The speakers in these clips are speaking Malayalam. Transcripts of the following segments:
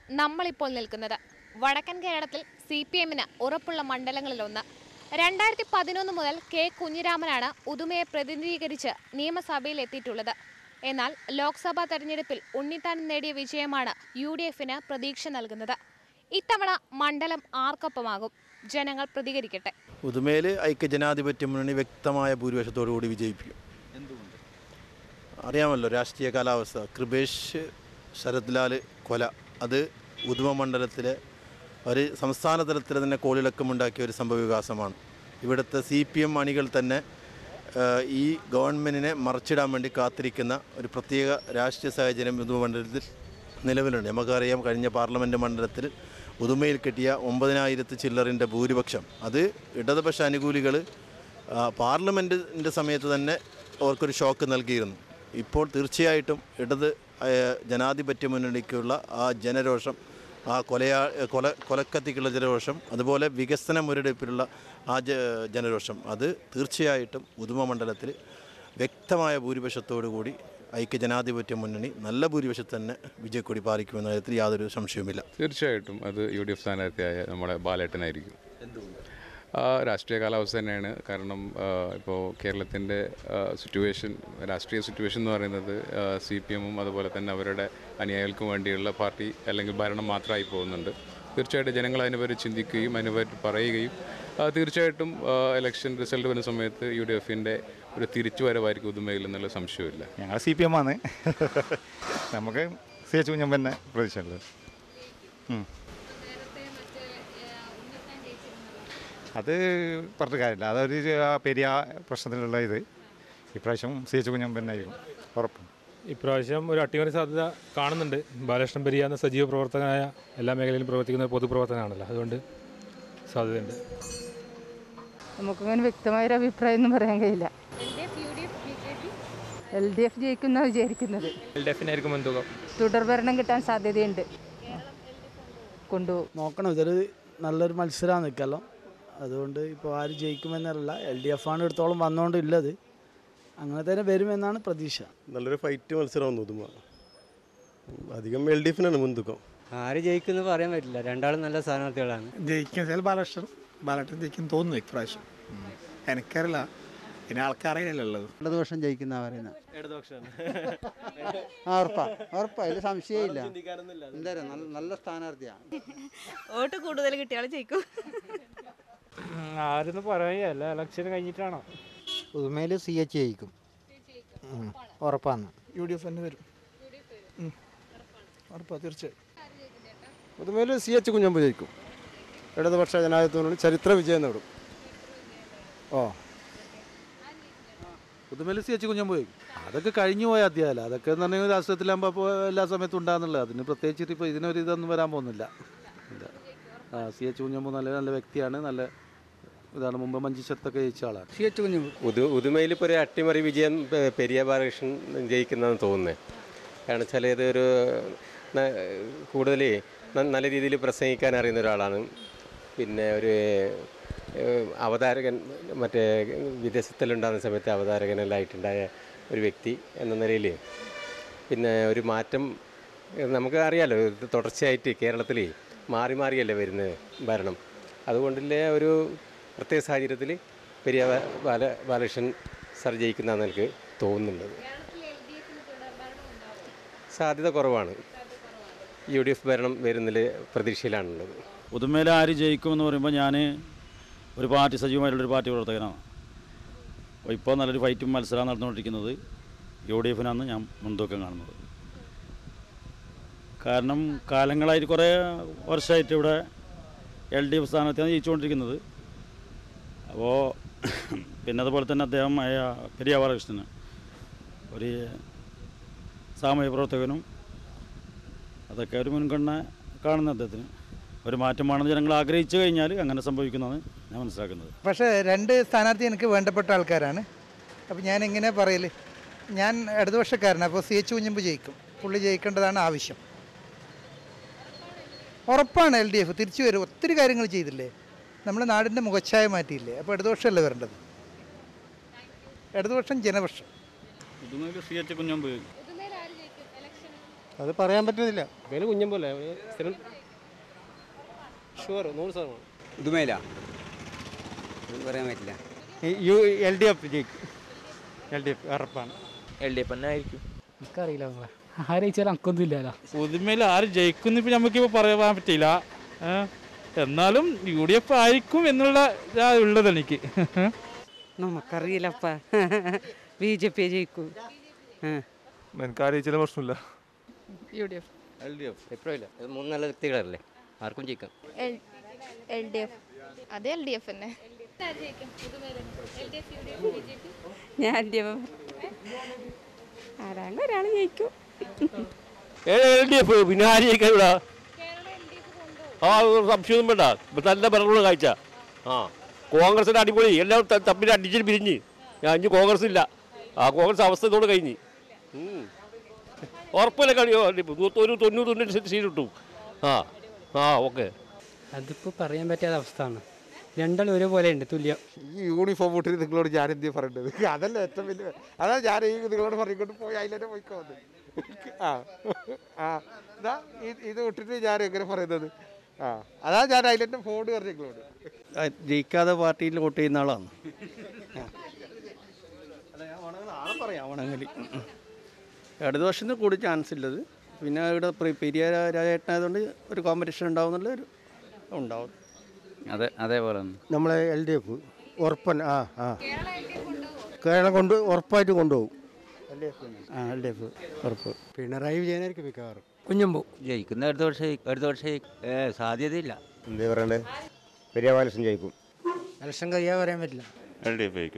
നമ്മളിപ്പോൾ നിൽക്കുന്നത് വടക്കൻ കേരളത്തിൽ സി പി എമ്മിന് ഉറപ്പുള്ള മണ്ഡലങ്ങളിലൊന്ന് രണ്ടായിരത്തി പതിനൊന്ന് മുതൽ കെ കുഞ്ഞിരാമനാണ് ഉദുമയെ പ്രതിനിധീകരിച്ച് നിയമസഭയിൽ എത്തിയിട്ടുള്ളത് എന്നാൽ ലോക്സഭാ തെരഞ്ഞെടുപ്പിൽ ഉണ്ണിത്താൻ നേടിയ വിജയമാണ് യു ഡി എഫിന് പ്രതീക്ഷ നൽകുന്നത് ഇത്തവണ മണ്ഡലം ആർക്കൊപ്പമാകും ജനങ്ങൾ പ്രതികരിക്കട്ടെ ഉദുമയിൽ ഐക്യജനാധിപത്യ മുന്നണി വ്യക്തമായ ഭൂരിപക്ഷത്തോടു കൂടി വിജയിപ്പിക്കും അറിയാമല്ലോ രാഷ്ട്രീയ കാലാവസ്ഥ കൃപേഷ് ശരത് ലാൽ കൊല അത് ഉദുമ മണ്ഡലത്തിലെ ഒരു സംസ്ഥാന തലത്തിൽ തന്നെ കോളിളക്കമുണ്ടാക്കിയ ഒരു സംഭവ വികാസമാണ് ഇവിടുത്തെ സി പി എം അണികൾ തന്നെ ഏഹ്, ഈ ഗവൺമെൻറ്റിനെ മറച്ചിടാൻ വേണ്ടി കാത്തിരിക്കുന്ന ഒരു പ്രത്യേക രാഷ്ട്രീയ സാഹചര്യം ഉദുമ മണ്ഡലത്തിൽ നിലവിലുണ്ട് നമുക്കറിയാം കഴിഞ്ഞ പാർലമെൻറ്റ് മണ്ഡലത്തിൽ ഉദുമയിൽ കിട്ടിയ ഒമ്പതിനായിരത്തി ചില്ലറിൻ്റെ ഭൂരിപക്ഷം അത് ഇടതുപക്ഷ അനുകൂലികൾ പാർലമെൻറ്റിൻ്റെ സമയത്ത് തന്നെ അവർക്കൊരു ഷോക്ക് നൽകിയിരുന്നു ഇപ്പോൾ തീർച്ചയായിട്ടും ഇടത് ആ, ജനാധിപത്യ മുന്നണിക്കുള്ള ആ ജനരോഷം ആ കൊലയാ കൊല കൊലക്കത്തിക്കുള്ള ജനരോഷം അതുപോലെ വികസന മുരടിപ്പിലുള്ള ആ ജ ജനരോഷം അത് തീർച്ചയായിട്ടും ഉദുമ മണ്ഡലത്തിൽ വ്യക്തമായ ഭൂരിപക്ഷത്തോടു കൂടി ഐക്യജനാധിപത്യ മുന്നണി നല്ല ഭൂരിപക്ഷത്തിൽ തന്നെ വിജയക്കൊടി പാലിക്കുമെന്ന കാര്യത്തിൽ യാതൊരു സംശയവുമില്ല തീർച്ചയായിട്ടും അത് യു ഡി എഫ് സ്ഥാനാർത്ഥിയായ നമ്മുടെ ബാലേട്ടനായിരിക്കും ആ, രാഷ്ട്രീയ കാലാവസ്ഥ തന്നെയാണ് കാരണം ഇപ്പോൾ കേരളത്തിൻ്റെ സിറ്റുവേഷൻ രാഷ്ട്രീയ സിറ്റുവേഷൻ എന്ന് പറയുന്നത് സി പി എമ്മും അതുപോലെ തന്നെ അവരുടെ അനുയായികൾക്കും വേണ്ടിയുള്ള പാർട്ടി അല്ലെങ്കിൽ ഭരണം മാത്രമായി പോകുന്നുണ്ട് തീർച്ചയായിട്ടും ജനങ്ങൾ അതിനെപ്പറ്റി ചിന്തിക്കുകയും അതിനെപ്പറ്റി പറയുകയും ആ, തീർച്ചയായിട്ടും ഇലക്ഷൻ റിസൾട്ട് വരുന്ന സമയത്ത് യു ഡി എഫിൻ്റെ ഒരു തിരിച്ചുവരവായിരിക്കും ഉദുമയിൽ എന്നുള്ള സംശയമില്ല ഞങ്ങൾ സി പി എം ആണ് നമുക്ക് സി എച്ച് കുഞ്ഞമ്പന്നെ പ്രതീക്ഷയുള്ളത് ഉം. അത് പറഞ്ഞിട്ട് കാര്യമില്ല അതൊരു ആ പെരിയ പ്രശ്നത്തിലുള്ള ഇത് ഇപ്രാവശ്യം സി എച്ച് കുഞ്ഞമ്പന്നെ ആയിരിക്കും ഉറപ്പ് ഇപ്രാവശ്യം ഒരു അട്ടിമറി സാധ്യത കാണുന്നുണ്ട് ബാലകൃഷ്ണൻ പെരിയ എന്ന സജീവ പ്രവർത്തകനായ എല്ലാ മേഖലയിലും പ്രവർത്തിക്കുന്ന ഒരു പൊതുപ്രവർത്തകനാണല്ലോ അതുകൊണ്ട് സാധ്യതയുണ്ട് നമുക്കങ്ങനെ വ്യക്തമായൊരു അഭിപ്രായം ഒന്നും പറയാൻ കഴിയില്ല എൽ ഡി എഫ് ജയിക്കുന്ന വിചാരിക്കുന്നത് എൽ ഡി എഫിനായിരിക്കും മുൻതൂക്കം തുടർഭരണം കിട്ടാൻ സാധ്യതയുണ്ട് കൊണ്ടുപോകും നോക്കണം ഇതൊരു നല്ലൊരു മത്സരമാണ് നിൽക്കല്ലോ അതുകൊണ്ട് ഇപ്പോൾ ആര് ജയിക്കുമെന്നല്ല എൽ ഡി എഫ് ആണ് എടുത്തോളം വന്നുകൊണ്ടില്ലത് അങ്ങനെ തന്നെ വരുമെന്നാണ് പ്രതീക്ഷ നല്ലൊരു ഫൈറ്റ് മത്സരമാണ് ഉദുമ അധികം എൽ ഡി എഫിനാണ് മുൻതൂക്കം ആര് ജയിക്കുന്നു പറയാൻ പറ്റില്ല രണ്ടാളും നല്ല സ്ഥാനാർത്ഥികളാണ് ജയിക്കും ബാലകൃഷ്ണൻ ബാലകൃഷ്ണൻ ജയിക്കും തോന്നുന്നു ഇപ്രാവശ്യം എനിക്കറിയില്ല പിന്നെ ആൾക്കറിയില്ലല്ലോ ഉള്ളത് ഇടതുപക്ഷം ജയിക്കുന്ന പറയുന്നത് ആ ഉറപ്പാ ഉറപ്പാ ഇതിൽ സംശയമില്ല എന്തായാലും നല്ല നല്ല സ്ഥാനാർത്ഥിയാണ് വോട്ട് കൂടുതൽ കിട്ടിയാൽ ജയിക്കും ആരെന്ന് പറയുകയല്ല ഇലക്ഷൻ കഴിഞ്ഞിട്ടാണോ പുതുമയിൽ സി എച്ച് ജയിക്കും ഉം, ഉറപ്പാണ് യു ഡി എഫ് തന്നെ വരും ഉറപ്പാ തീർച്ചയായും പുതുമേൽ സി എച്ച് കുഞ്ഞമ്പ് ജയിക്കും ഇടതുപക്ഷ ജനാധിപത്യ മുന്നണി ചരിത്ര വിജയം നേടും ഓ പുതുമേൽ സി എച്ച് കുഞ്ഞമ്പ് പോയി അതൊക്കെ കഴിഞ്ഞു പോയ അധ്യായമല്ല അതൊക്കെ എന്ന് പറഞ്ഞാൽ രാഷ്ട്രീയത്തിലാകുമ്പോൾ അപ്പോൾ എല്ലാ സമയത്തും ഉണ്ടാകുന്നുള്ളത് അതിന് പ്രത്യേകിച്ചിട്ട് ഇപ്പോൾ ഇതിനൊരു ഇതൊന്നും വരാൻ പോകുന്നില്ല ഇല്ല ആ സി എച്ച് കുഞ്ഞമ്പ് നല്ല നല്ല വ്യക്തിയാണ് നല്ല ഇതാണ് മുമ്പ് മഞ്ചേശ്വരത്തൊക്കെ ജയിച്ച ആളാണ് സി എച്ച് കുഞ്ഞമ്പ് ഉദു ഉദുമയിൽ ഇപ്പോൾ ഒരു അട്ടിമറി വിജയം പെ- പെരിയ ബാലകൃഷ്ണൻ ജയിക്കുന്നതെന്ന് തോന്നുന്നത് കാരണം വെച്ചാൽ ഇതൊരു കൂടുതൽ നല്ല രീതിയിൽ പ്രസംഗിക്കാൻ അറിയുന്ന ഒരാളാണ് പിന്നെ ഒരു ഏഹ്, അവതാരകൻ മറ്റേ വിദേശത്തിലുണ്ടാകുന്ന സമയത്ത് അവതാരകനെല്ലാം ആയിട്ടുണ്ടായ ഒരു വ്യക്തി എന്ന നിലയിൽ പിന്നെ ഒരു മാറ്റം ഏഹ്, നമുക്ക് അറിയാലോ ഇത് തുടർച്ചയായിട്ട് കേരളത്തിൽ മാറി മാറിയല്ലേ വരുന്നത് ഭരണം അതുകൊണ്ടില്ലേ ഒരു പ്രത്യേക സാഹചര്യത്തിൽ പെരിയ ബാ- ബാല ബാലകൃഷ്ണൻ സർ ജയിക്കുന്നതാണ് എനിക്ക് തോന്നുന്നുള്ളത് സാധ്യത കുറവാണ് യു ഡി എഫ് ഭരണം വരുന്നതിൽ പ്രതീക്ഷയിലാണുള്ളത് പുതുമേല ആര് ജയിക്കുമെന്ന് പറയുമ്പോൾ ഞാൻ ഒരു പാർട്ടി സജീവമായിട്ടുള്ളൊരു പാർട്ടി പ്രവർത്തകനാണ് അപ്പോൾ ഇപ്പോൾ നല്ലൊരു ഫൈറ്റും മത്സരം നടന്നുകൊണ്ടിരിക്കുന്നത് യു ഡി എഫിനാണ് ഞാൻ മുൻതൂക്കം കാണുന്നത് കാരണം കാലങ്ങളായിട്ട് കുറേ വർഷമായിട്ട് ഇവിടെ എൽ ഡി എഫ് സ്ഥാനാർത്ഥിയാണ് ജയിച്ചുകൊണ്ടിരിക്കുന്നത് അപ്പോൾ പിന്നെ അതുപോലെ തന്നെ അദ്ദേഹം ആയ പെരിയ ബാലകൃഷ്ണന് ഒരു സാമൂഹ്യ പ്രവർത്തകനും അതൊക്കെ ഒരു മുൻഗണന കാണുന്ന അദ്ദേഹത്തിന് ഒരു മാറ്റമാണെന്ന് ജനങ്ങൾ ആഗ്രഹിച്ചു കഴിഞ്ഞാൽ അങ്ങനെ സംഭവിക്കുന്നതാണ് ഞാൻ മനസ്സിലാക്കുന്നത് പക്ഷേ രണ്ട് സ്ഥാനാർത്ഥി എനിക്ക് വേണ്ടപ്പെട്ട ആൾക്കാരാണ് അപ്പോൾ ഞാൻ എങ്ങനെ പറയൽ ഞാൻ ഇടതുപക്ഷക്കാരനാണ് അപ്പോൾ സി എച്ച് കുഞ്ഞമ്പ് ജയിക്കും പുള്ളി ജയിക്കേണ്ടതാണ് ആവശ്യം ഉറപ്പാണ് എൽ ഡി എഫ് തിരിച്ചു വരും ഒത്തിരി കാര്യങ്ങൾ ചെയ്തില്ലേ നമ്മുടെ നാടിൻ്റെ മുഖച്ഛായ മാറ്റിയില്ലേ അപ്പോൾ ഇടതുപക്ഷമല്ലേ വരേണ്ടത് ഇടതുപക്ഷം ജനപക്ഷം സി എച്ച് കുഞ്ഞമ്പ് അത് പറയാൻ പറ്റുന്നില്ല പേര് കുഞ്ഞമ്പല്ലേ സ്ഥിരം ഷുവർ നൂറ് ശതമാനം ഇതുമേല പറയാൻ പറ്റില്ല യു എൽ ഡി എഫ് ജയിക്കും എൽ ഡി എഫ് ഉറപ്പാണ് എൽ ഡി എഫ് തന്നെ ആയിരിക്കും എനിക്കറിയില്ല നിങ്ങളെ ആരയിച്ചാലും അക്കൊന്നും ഇല്ലല്ലോ പുതുമയിൽ ആര് ജയിക്കുന്നു ഇപ്പം നമുക്കിപ്പോൾ പറയാൻ പറ്റില്ല ഏ? എന്നാലും യു ഡി എഫ് ആയിരിക്കും എന്നുള്ള ഇതാ ഉള്ളത് എനിക്ക് നമുക്കറിയില്ലപ്പ ബി ജെ പി ജയിക്കും എനിക്ക് ആലോചിച്ചാലും പ്രശ്നമില്ല U D F L D F എപ്പോഴില്ല ഇത് മൂന്ന് നല്ല വ്യക്തികളല്ലേ ആർക്കും ജയിക്കാം എൽ ഡി എഫ് അത് എൽ ഡി എഫ് തന്നെ ഞാൻ എൽ ഡി എഫ് ആരാങ്ക ഒരാൾ ജയിക്കും എൽ ഡി എഫ് പിന്നെ ആര് ജയിക്കാൻ ഇവിടെ ആ ഒരു സംശയമൊന്നും വേണ്ട ഇപ്പൊ നല്ല ഭരണമുള്ള കാഴ്ച ആ കോൺഗ്രസിന്റെ അടിപൊളി എല്ലാവരും ത- തമ്മിൽ അടിച്ചിട്ട് പിരിഞ്ഞ് ഞാൻ ഇനി കോൺഗ്രസ് ഇല്ല ആ കോൺഗ്രസ് അവസ്ഥ ഇതോടെ കഴിഞ്ഞ് ഉം. ഉറപ്പില്ല കഴിയോ ഒരു തൊണ്ണൂറ് തൊണ്ണൂറ് സീറ്റ് കിട്ടും ആ ആ ഓക്കെ അതിപ്പോൾ പറയാൻ പറ്റാത്ത അവസ്ഥയാണ് രണ്ടാളും ഒരുപോലെ ഉണ്ട് തുല്യം ഈ യൂണിഫോം ഇട്ടിട്ട് നിങ്ങളോട് ഞാൻ എന്ത് പറയേണ്ടത് അതല്ല ഏറ്റവും വലിയ അതാ ഞാൻ ഈ നിങ്ങളോട് പറഞ്ഞുകൊണ്ട് പോയി അതിലെ പോയിക്കോ വന്ന്. ആ ആ ഇതാ ഇത് ഇത് ഇട്ടിട്ട് ഞാൻ എങ്ങനെ പറയുന്നത് ആ അതാ ഞാൻ അതിലെ ഫോൺ പറഞ്ഞു നിങ്ങളോട് ജയിക്കാതെ പാർട്ടിയിൽ വോട്ട് ചെയ്യുന്ന ആളാണ് നാളെ പറയാം വേണമെങ്കിൽ ഇടതുപക്ഷത്തിന് കൂടി ചാൻസ് ഉള്ളത് പിന്നെ ഇവിടെ പ്രി- പെരിയ രാജേട്ടനായതുകൊണ്ട് ഒരു കോമ്പറ്റീഷൻ ഉണ്ടാവും എന്നുള്ള ഒരു ഉണ്ടാവും അതെ അതേപോലെ നമ്മളെ എൽ ഡി എഫ് ഉറപ്പൻ ആ ആ കേരളം കൊണ്ട് ഉറപ്പായിട്ട് കൊണ്ടുപോകും ആ എൽ ഡി എഫ് ഉറപ്പ് പിണറായി വിജയനായിരിക്കും മിക്കവാറും കുഞ്ഞമ്പു ജയിക്കുന്ന അടുത്ത വർഷം അടുത്ത വർഷം സാധ്യതയില്ല എന്താ പറയണ്ടേ പെരിയ ബാലകൃഷ്ണൻ ജയിക്കും ഇലക്ഷൻ കഴിയാൻ പറയാൻ പറ്റില്ല എൽ ഡി എഫ് ആയിരിക്കും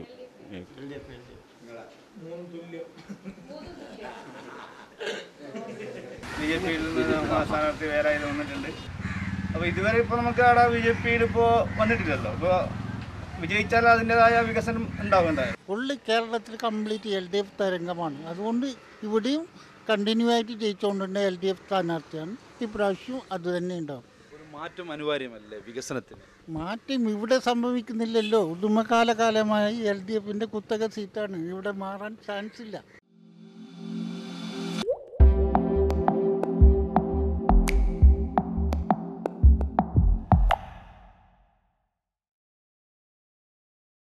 ബി ജെ പിയിൽ നിന്ന് സ്ഥാനാർത്ഥി വേറെ ആയത് വന്നിട്ടുണ്ട് അപ്പോൾ ഇതുവരെ ഇപ്പോൾ നമുക്ക് അവിടെ ബി ജെ പിയിൽ ഇപ്പോൾ വന്നിട്ടില്ലല്ലോ ഇപ്പോൾ വിജയിച്ചാൽ അതിൻ്റെതായ വികസനം ഉണ്ടാവുന്നുണ്ടായിരുന്നു ഫുള്ള് കേരളത്തിൽ കംപ്ലീറ്റ് എൽ ഡി എഫ് തരംഗമാണ് അതുകൊണ്ട് ഇവിടെയും കണ്ടിന്യൂ ആയിട്ട് ജയിച്ചുകൊണ്ടുണ്ട് എൽ ഡി എഫ് സ്ഥാനാർത്ഥിയാണ് ഇപ്രാവശ്യവും അത് തന്നെ ഉണ്ടാവും ഒരു മാറ്റം അനിവാര്യമല്ലേ വികസനത്തിന് മാറ്റം ഇവിടെ സംഭവിക്കുന്നില്ലല്ലോ ഉദുമകാല കാലമായി എൽ ഡി എഫിൻ്റെ കുത്തക സീറ്റാണ് ഇവിടെ മാറാൻ ചാൻസ് ഇല്ല